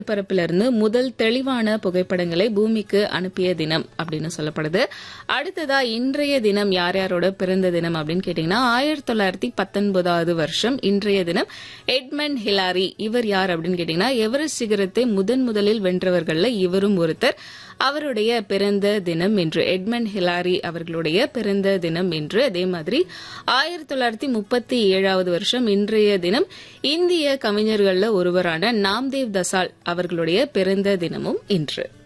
பரப்பிலிருந்து முதல் தெளிவான புகைப்படங்களை பூமிக்கு அனுப்பிய தினம் அப்படின்னு சொல்லப்படுது அடுத்ததா இன்றைய தினம் யார் யாரோட பிறந்த தினம் அப்படின்னு கேட்டீங்கன்னா ஆயிரத்தி தொள்ளாயிரத்தி பத்தொன்பதாவது வருஷம் இன்றைய தினம் எட்மண்ட் ஹிலாரி இவர் யார் அப்படின்னு கேட்டீங்கன்னா எவரெஸ்ட் சிகரத்தை முதன் முதலில் வென்றவர்கள்ல இவரும் ஒருத்தர் அவருடைய பிறந்த தினம் என்று எட்மண்ட் ஹிலாரி அவர்களுடைய பிறந்த தினம் என்று அதே மாதிரி ஆயிரத்தி தொள்ளாயிரத்தி முப்பத்தி ஏழாவது வருஷம் இன்றைய தினம் இந்திய கவிஞர்கள்ல ஒருவரான நாம்தேவ் தசால் அவர்களுடைய பிறந்த தினமும் இன்று